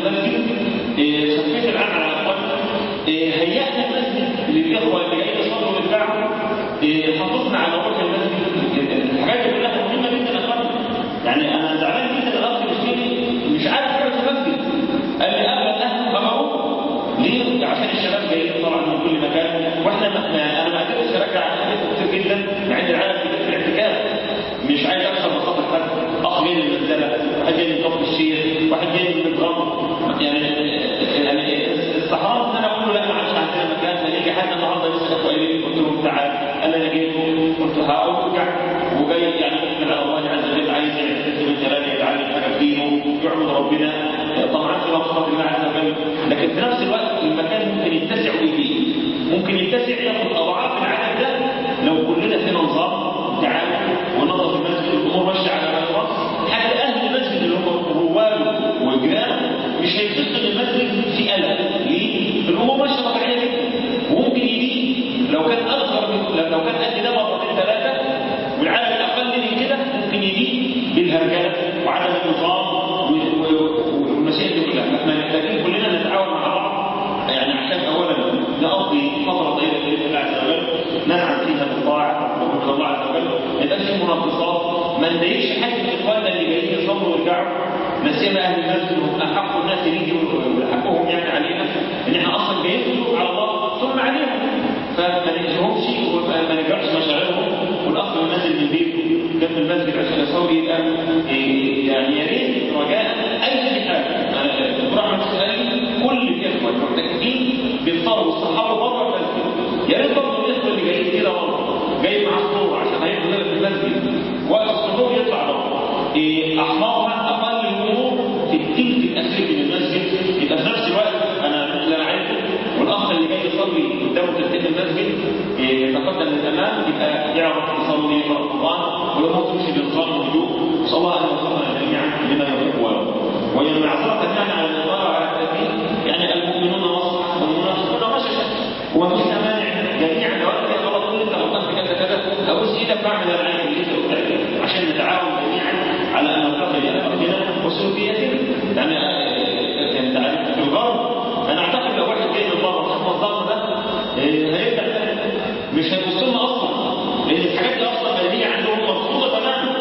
المسجد إيه، خفيت العام على الاقل إيه، هيأنا المسجد للاخوه اللي جايين يصلوا ويرجعوا إيه، حافظنا على روح المسجد الحاجات دي كلها مهمه جدا يا اخوان يعني انا زعلان جدا الاخ المسلمي مش عارف يقعد في المسجد قال لي اغلب اهله خبروا ليه؟ عشان الشباب جايين طبعا من كل مكان واحنا ما ما- انا ما قدرتش ارجع اهلي كتير جدا مع ان العالم كبير في الاعتكاف مش عايز اكسر بساطه حد اخ جاي من المنزله واحد جاي من كفر الشيخ واحد جاي من الغرب يعني يعني استحرمت ان انا اقول له لا ما عادش عندنا مكان فيجي حد النهارده لسه اخوه قايلين قلت لهم تعال قال انا جيت قلت هقول ارجع وجاي يعني مقبل على الله عز وجل عايز يعتكف من ثلاثه يتعلم حاجه في دينه يعبد ربنا طبعا في مقصد الله عز وجل لكن في نفس الوقت المكان ممكن يتسع ويفيد ممكن يتسع ياخد اضعاف العدد ده لو كلنا فينا نظام تعالى ونظف المسجد الامور ماشيه على ما حتى اهل المسجد اللي هم رواده وجيرانه مش هيحسوا ان المسجد في قلق ليه؟ الامور ماشيه طبيعيه جدا وممكن يجي لو كان اكثر من لو كان قد ده مرتين ثلاثه والعدد اقل من كده ممكن يجي بالهرجله وعدم النظام و- و- والمشاكل دي كلها احنا محتاجين كلنا نتعاون مع بعض يعني عشان اولا نقضي فتره طويله باذن الله عز وجل نسعد فيها بالطاعه وبفضل الله عز وجل ما يبقاش في مناقصات ما نضايقش حد من اخواننا اللي جايين يصلوا ويرجعوا لا سيما اهل المسجد هم احق الناس بيجي وحقهم يعني علينا ان احنا اصلا جايين ندور على الله ثم عليهم فما نجهمش وما نجرحش مشاعرهم والاخ ينزل من بيته جنب المسجد عشان يصلي يبقى إيه، يعني يا ريت رجاء اي حاجه انا برحمه سؤالي كل الاخوه المعتكفين بيفطروا والصحابه بره المسجد يا ريت برضه الاخوه اللي جايين كده بره جاي مع الصور عشان هيبقوا هنا في المسجد وقت الصدور يطلع بره إيه، احمرها اقل الامور في التلت الاخير من المسجد يبقى في نفس الوقت انا مثل انا عايزه والاخ اللي جاي يصلي قدامه تلتين المسجد إيه، يتقدم للامام يبقى يعرف يصلي يقرا القران ولو تمشي بنظام وهدوء نسال الله ان يوفقنا جميعا لما يحب ويرضى وهي معذره يعني على الاطاله وعلى التاكيد يعني المؤمنون مصلحه والمنافقون مشكله ومفيش مانع جميعا لو انت غلط تقول انت غلطت كذا كذا ابوس ايدك بعمل انا عايز اللي انت قلت عليه عشان نتعاون جميعا على ان نرتقي باخلاقنا وسلوكياتنا يعني آه، يعني تعرف في الغرب انا اعتقد لو واحد جاي من بره وشاف النظام ده آه، هيبدا مش هيبص لنا اصلا لان الحاجات دي اصلا بديهيه عندهم مرفوضه تماما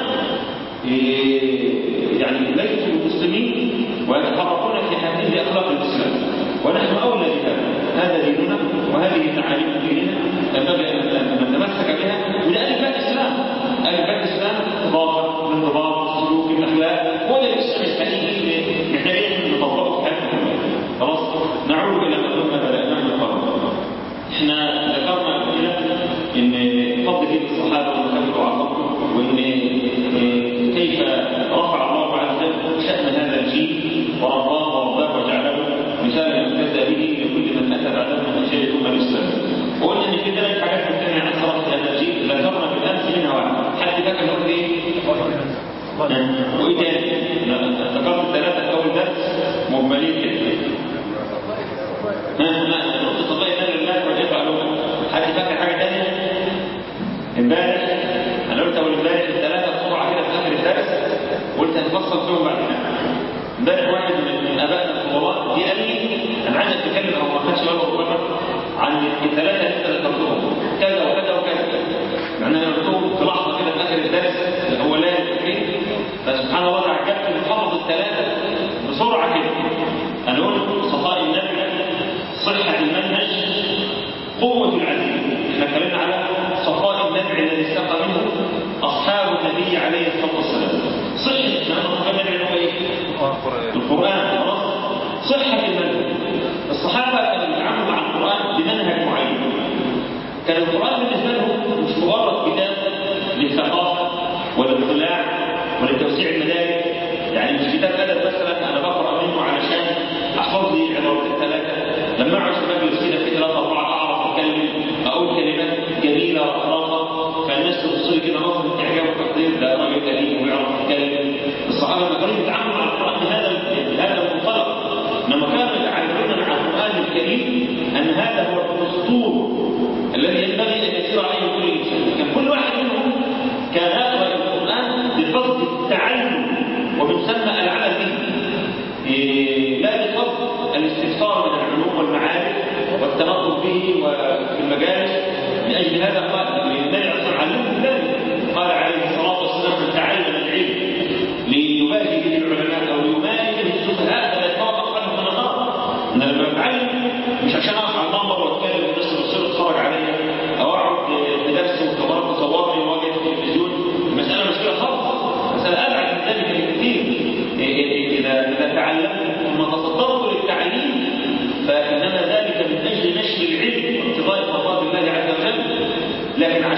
إيه، يعني ليسوا مسلمين ويتحركون في هذه اخلاق الاسلام ونحن اولى بهذا هذا ديننا وهذه تعاليم ديننا ينبغي ان أن نتمسك بها وده الفات الاسلام الفات الاسلام انضباط الانضباط سلوك الاخلاق هو ده الاسلام الحقيقي اللي محتاجين نطبقه في حياتنا خلاص نعود الى ما كنا بداناه من قبل احنا ذكرنا قبل كده ان فضل دين الصحابه ومكانه وعظمته وان إيه، كيف رفع الله عز وجل شان هذا الجيل ورباه ورباه وجعله مثالا يهتدى به لكل من اتى بعده من اجل الامه الاسلام وقلنا ان في ثلاث حاجات ممكن ان صرفت في هذا الجيل ذكرنا بالامس منها واحد حد فاكر نقول ايه؟ وايه تاني؟ ذكرت الثلاثه في اول درس مجملين كده ها لا نقطة الله ينال الله وجب علوم حد فاكر حاجة تانية؟ امبارح انا قلت اول امبارح الثلاثة بسرعة كده في اخر الدرس قلت هنفصل فيهم بعد كده امبارح واحد من من ابائنا الفضلاء جه قال لي انا عايزك تتكلم او ما خدش باله ربما عن الثلاثة اللي انت ذكرتهم كذا وكذا وكذا يعني انا قلتهم في لحظة كده في اخر الدرس الاولاني فاكرين فسبحان الله انا عجبت من حفظ الثلاثة بسرعة كده انا قلت صفاء النبي صحة المنهج قوة العزيمة احنا اتكلمنا على صفاء النبع الذي استقى منه أصحاب النبي عليه الصلاة والسلام صحة احنا قلنا صفاء النبع اللي هو ايه؟ القرآن خلاص صحة المنهج الصحابة كانوا يتعاملوا مع القرآن بمنهج معين كان القرآن بالنسبة لهم مش مجرد كتاب للثقافة وللاطلاع ولتوسيع المدارك يعني مش كتاب أدب مثلا أنا بقرأ منه علشان أحفظ لي العبارات الثلاثة لما أقعد في مجلس كده في ثلاثة أربعة أعرف أتكلم أقول كلمات جميلة وأخلاقها فالناس تبص لي كده نظرة إعجاب وتقدير ده راجل كريم ويعرف يتكلم الصحابة ما كانوا يتعاملوا مع القرآن بهذا بهذا المنطلق إنما كانوا يتعاملون مع القرآن الكريم أن هذا هو الدستور الذي ينبغي أن يسير عليه كل إنسان كان كل واحد منهم كان يقرأ القرآن بقصد التعلم ومن ثم العمل به إيه لا بقصد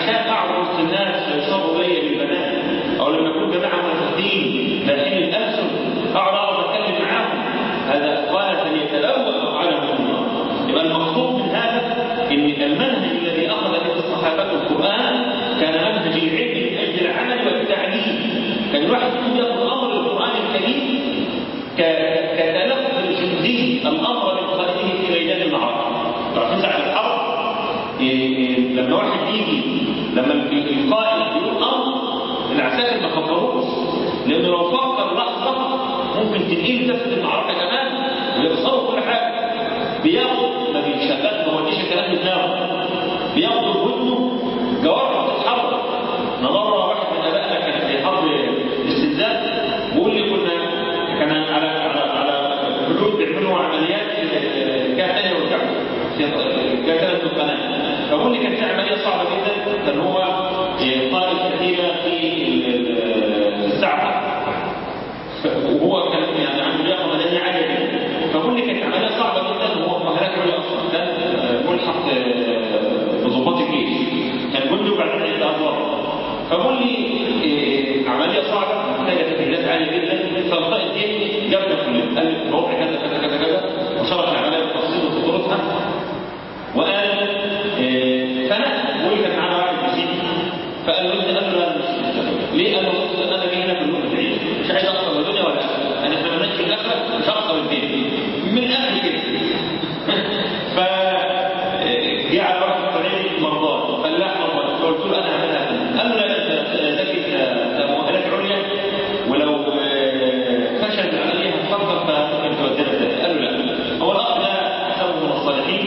عشان اقعد وسط الناس فيشربوا الي بالبنات او لما يكون جماعه منافقين فالحين الالسن اقعد اقعد اتكلم معاهم هذا قال فليتبوأ مقعده من النار يبقى المقصود من هذا ان المنهج الذي اخذ به الصحابه القران كان منهج العلم من اجل العمل والتعليم كان الواحد يكون ياخذ امر القران الكريم كتلقي الجندي الامر من خالده في ميدان المعركه تعرفين ساعه الحرب لما واحد يجي لما القائد يقول امر العساكر ما خبروش لانه لو فكر لحظه ممكن تنقل تفت المعركه كمان ويخسروا كل حاجه بياخد ما بيشغلش ما وديش الكلام في دماغه بياخد ودنه جوارحه بتتحرك انا مره واحد من ابائنا كان في حرب الاستنزاف بيقول لي كنا كان على على على حدود بيعملوا عمليات كهنه والكعبه كانت القناه فبقول لي كان في عمليه صعبه جدا كان هو قائد كتيبه في السعفه وهو كان يعني عنده لياقه بدنيه عاليه جدا فبقول لي كانت عمليه صعبه جدا وهو مهلك عليه اصلا كان ملحق بضباط الجيش كان جندي وبعدين عند ادوار فبقول لي عمليه صعبه محتاجه تجهيزات عاليه جدا فالقائد جه جابنا كلنا قال لي الوضع كذا كذا كذا كذا وشرح العمليه بالتفصيل وخطورتها وقال فانا بقول لي كان معانا واحد مسيحي فقال له انت قال له لا مش ليه؟ قال له بص انا جاي هنا في الوقت العيد مش عايز اخسر الدنيا ولا اخره انا احنا مالناش في الاخره مش هخسر الدنيا من الاخر كده ف جه على واحد طريق مرضات فلاح مرضات فقلت له انا هعملها قال له لا انت ذكي انت مؤهلات عليا ولو فشل العمليه هتفكر فممكن تودينا في قال له لا هو الاخ ده حسبه من الصالحين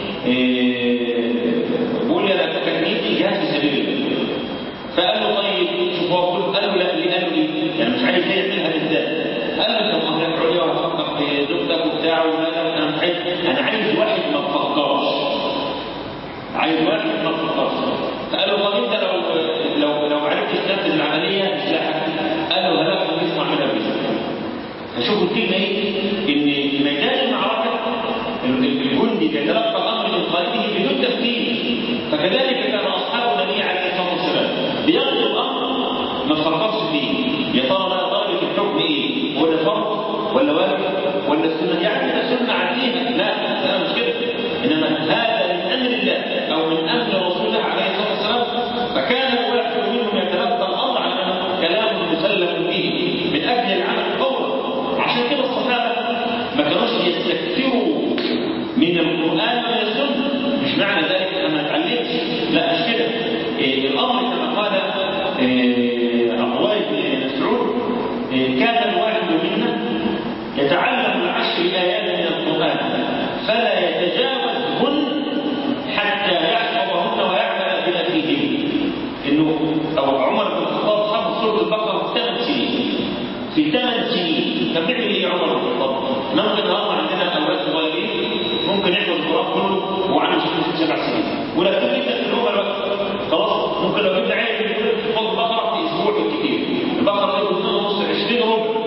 بيقول لي انا كان نيتي جهاد في سبيل الله فقال له طيب شوف هو قال له لا ليه قال له ليه؟ يعني مش عايز يعملها بالذات قال له انت مؤهلات عليا وهتفكر في زوجتك وبتاع انا مش عايز انا عايز واحد ما تفكرش عايز واحد ما تفكرش فقال له طب انت لو لو لو عرفت تنفذ العمليه مش لاحق قال له هلاك تسمع منها بس فشوفوا الكلمه ايه؟ ان ميدان المعركه الجندي بيتلقى الامر من قائده بدون تفكير فكذلك كان اصحاب النبي عليه الصلاه والسلام بياخذوا الامر ما تفكرش فيه يا ترى بقى درجه الحكم ايه؟ هو ده فرض ولا واجب ولا السنه؟ يعني ده سنه عديها لا لا مش كده انما هذا من امر الله او من امر رسول الله عليه الصلاه والسلام فكان الواحد منهم يتلقى الامر على انه كلام مسلم به من اجل العمل فورا عشان كده الصحابه ما كانوش يستكثروا من القران ومن السنه مش معنى ذلك ان ما نتعلمش لا مش كده إيه الامر كما قال إيه عبد الله بن مسعود إيه كان الواحد منا يتعلم العشر ايات من القران فلا يتجاوزهن حتى يحفظهن ويعمل بما فيهن انه او عمر بن الخطاب حفظ سوره البقره في ثمان سنين في ثمان سنين كان بيعمل ايه عمر بن الخطاب؟ ممكن النهارده عندنا اولاد صغيرين ممكن يحفظ القران كله وهو عنده ست سبع سنين ولا تبقى جدا في الامه الوقت خلاص ممكن لو جبت عيل يحفظ البقره في اسبوع بالكثير البقره دي كلها نص 20 ربع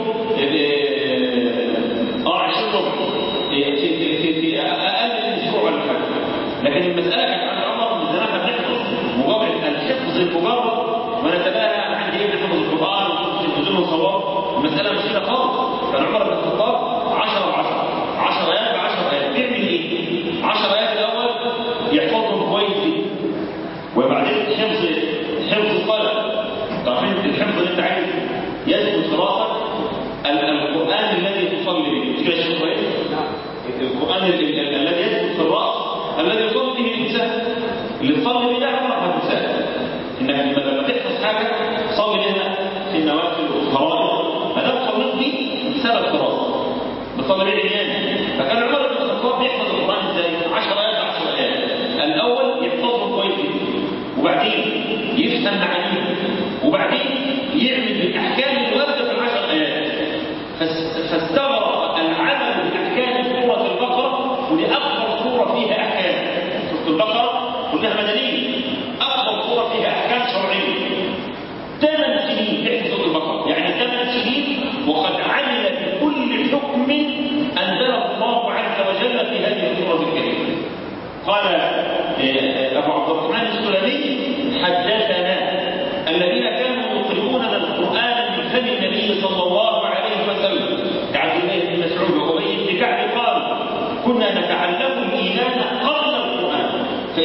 اه 20 ربع في في في, في اقل من اسبوع ولا حاجه لكن المساله كانت عند عمر من زمان ما بنحفظ مجرد الحفظ المجرد ونتباهى انا عندي ابن حفظ القران وفي التلفزيون وصور المساله مش كده خالص كان عمر بن الخطاب 10 و10 10 ايات ب 10 ايات بيعمل ايه؟ 10 ايات الاول يحفظهم كويس جدا وبعدين حفظ حفظ القلم تعرفين الحفظ اللي انت عايز يثبت في راسك القران الذي تصلي به مش كده يا شيخ كويس؟ القران الذي يثبت في الراس الذي يصلي به الانسان اللي تصلي به ده عمرك ما تنساه انك لما تحفظ حاجه صلي بها في النوافل والفرائض ما دام صليت به سبب دراسه بتصلي به عيان فكان عمر بن الخطاب بيحفظ القران ازاي؟ 10 ايات 10 ايات الاول يحفظهم كويس جدا وبعدين يفهم معانيهم وبعدين يعمل بالاحكام اللي واردة في العشر ايات فاستغرق العمل باحكام سوره البقره ودي اكبر سوره فيها احكام سوره البقره كلها مدنيه اكبر سوره فيها احكام شرعيه ثمان سنين تحت سوره البقره يعني ثمان سنين وقد عمل بكل حكم انزله الله عز وجل في هذه السوره الكريمه قال ابو عبد الرحمن السلمي حدث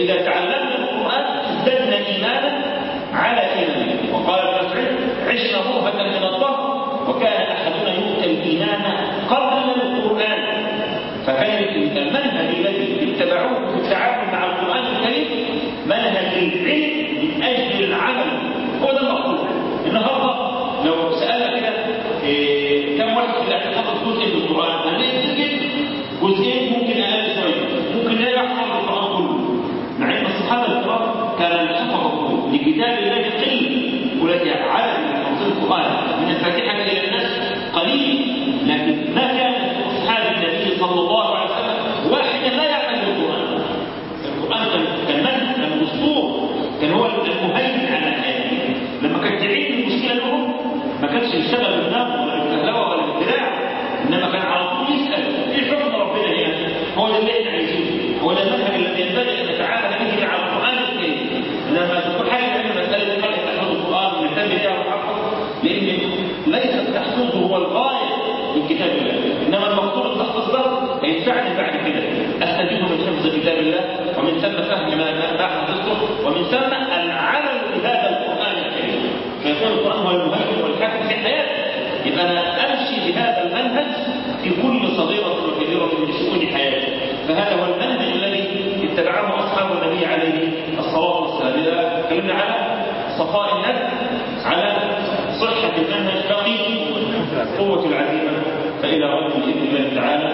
فإذا تعلمنا القرآن ازددنا إيمانا على إيمانه وقال ابن مسعود عشنا غربة من الظهر وكان أحدنا يؤتى الإيمان قبل القرآن فكان المنهج الذي اتبعوه في التعامل مع القرآن الكريم منهج العلم من أجل العمل هو ده المقصود النهارده لو سألنا كده إيه كم واحد في الاعتقاد جزء من القرآن هنلاقي كتير جدا جزئين ممكن أقل شوية ممكن لا يحفظ القرآن كله مع ان الصحابه الكرام كان حفظوا لكتاب الله قله ولكن عدد من حفظ القران من الفاتحه الى الناس قليل لكن ما كان اصحاب النبي صلى الله عليه وسلم واحدا لا يعلم القران القران كان كان منهج كان دستور كان هو المهيمن على حياته لما كانت تعين المشكله لهم ما كانش يشتغل بالنار ولا بالفهلوه ولا بالدراع انما كان على طول يسال ايه حكم ربنا هنا هو ده اللي احنا عايزينه هو ده المنهج الذي ينبغي ان نتعامل به مع القران الكريم لما تكون حاجه من مساله حاجه تحفظ القران ونهتم بها ونحفظ لان ليس التحفظ هو الغايه من كتاب الله انما المقصود التحفظ ده هيدفعني بعد كده استفيد من حفظ كتاب الله ومن ثم فهم ما ما حفظته ومن ثم العمل بهذا القران الكريم فيكون القران هو المهيمن والحاكم في حياتي يبقى انا امشي بهذا المنهج في كل صغيره وكبيره من شؤون حياتي فهذا هو المنهج الذي اتبعه اصحاب النبي عليه الصلاه والسلام اذا تكلمنا على صفاء النفس على صحه المنهج بقي قوه العزيمه فالى غد باذن الله تعالى